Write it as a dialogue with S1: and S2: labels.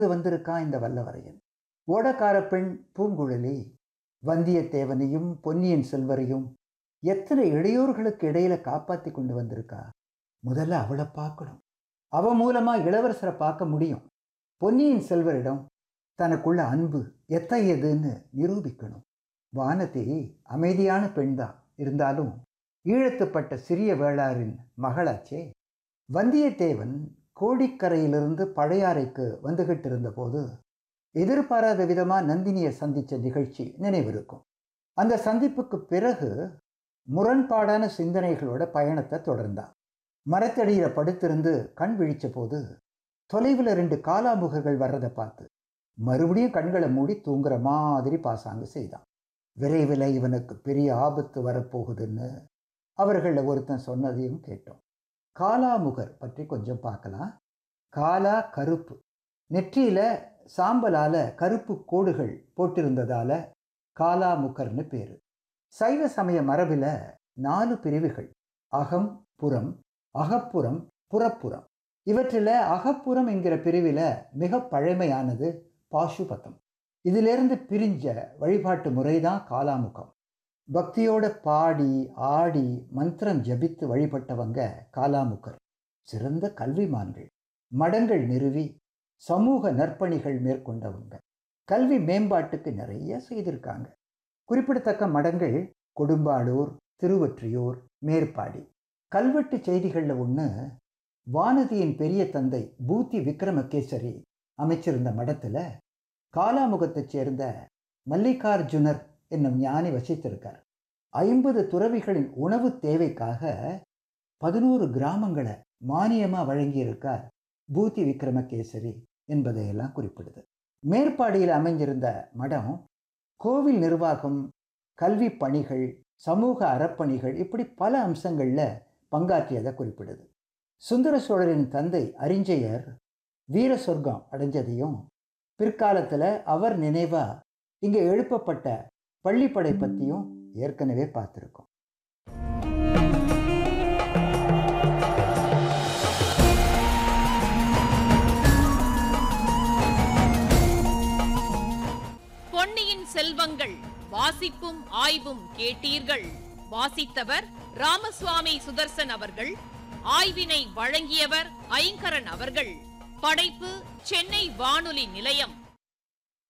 S1: வந்திருக்கான் இந்த வல்லவரையன் ஓடக்கார பெண் பூங்குழலி வந்தியத்தேவனையும் பொன்னியின் செல்வரையும் எத்தனை இடையூறுகளுக்கு இடையில காப்பாத்தி கொண்டு வந்திருக்கா முதல்ல அவளை பார்க்கணும் அவ மூலமா இளவரசரை பார்க்க முடியும் பொன்னியின் செல்வரிடம் தனக்குள்ள அன்பு எத்தகையதுன்னு நிரூபிக்கணும் வானதி அமைதியான பெண்தான் இருந்தாலும் ஈழத்துப்பட்ட சிறிய வேளாரின் மகளாச்சே வந்தியத்தேவன் கோடிக்கரையிலிருந்து பழையாறைக்கு வந்துகிட்டு இருந்தபோது எதிர்பாராத விதமா நந்தினியை சந்திச்ச நிகழ்ச்சி நினைவிருக்கும் அந்த சந்திப்புக்கு பிறகு முரண்பாடான சிந்தனைகளோட பயணத்தை தொடர்ந்தான் மரத்தடியில படுத்திருந்து கண் விழிச்ச போது தொலைவில் ரெண்டு காலாமுகர்கள் வர்றதை பார்த்து மறுபடியும் கண்களை மூடி தூங்குற மாதிரி பாசாங்கு செய்தான் விரைவில் இவனுக்கு பெரிய ஆபத்து வரப்போகுதுன்னு அவர்களில் ஒருத்தன் சொன்னதையும் கேட்டோம் காலாமுகர் பற்றி கொஞ்சம் பார்க்கலாம் காலா கருப்பு நெற்றியில சாம்பலால கருப்பு கோடுகள் போட்டிருந்ததால காலாமுகர்னு பேரு சைவ சமய மரபில் நாலு பிரிவுகள் அகம் புறம் அகப்புறம் புறப்புறம் இவற்றில் அகப்புறம் என்கிற பிரிவில் மிக பழமையானது பாசுபதம் இதிலிருந்து பிரிஞ்ச வழிபாட்டு முறைதான் காலாமுகம் பக்தியோட பாடி ஆடி மந்திரம் ஜபித்து வழிபட்டவங்க காலாமுகர் சிறந்த கல்விமான்கள் மடங்கள் நிறுவி சமூக நற்பணிகள் மேற்கொண்டவங்க கல்வி மேம்பாட்டுக்கு நிறைய செய்திருக்காங்க குறிப்பிடத்தக்க மடங்கள் கொடும்பாடூர் திருவொற்றியூர் மேற்பாடி கல்வெட்டு செய்திகளில் ஒன்று வானதியின் பெரிய தந்தை பூத்தி விக்ரமகேசரி அமைச்சிருந்த மடத்தில் காலாமுகத்தைச் சேர்ந்த மல்லிகார்ஜுனர் என்னும் ஞானி வசித்திருக்கார் ஐம்பது துறவிகளின் உணவு தேவைக்காக பதினோரு கிராமங்களை மானியமாக வழங்கியிருக்கார் பூத்தி விக்ரமகேசரி என்பதையெல்லாம் குறிப்பிடுது மேற்பாடியில் அமைஞ்சிருந்த மடம் கோவில் நிர்வாகம் கல்வி பணிகள் சமூக அறப்பணிகள் இப்படி பல அம்சங்களில் பங்காற்றியதை குறிப்பிடுது சுந்தர சோழரின் தந்தை அறிஞ்சையர் வீர சொர்க்கம் அடைஞ்சதையும் பிற்காலத்தில் அவர் நினைவா இங்கே எழுப்பப்பட்ட பள்ளிப்படை பற்றியும் ஏற்கனவே பார்த்துருக்கோம்
S2: பொன்னியின் செல்வங்கள் வாசிப்பும் ஆய்வும் கேட்டீர்கள் வாசித்தவர் ராமசுவாமி சுதர்சன் அவர்கள் ஆய்வினை வழங்கியவர் ஐங்கரன் அவர்கள் படைப்பு சென்னை வானொலி நிலையம்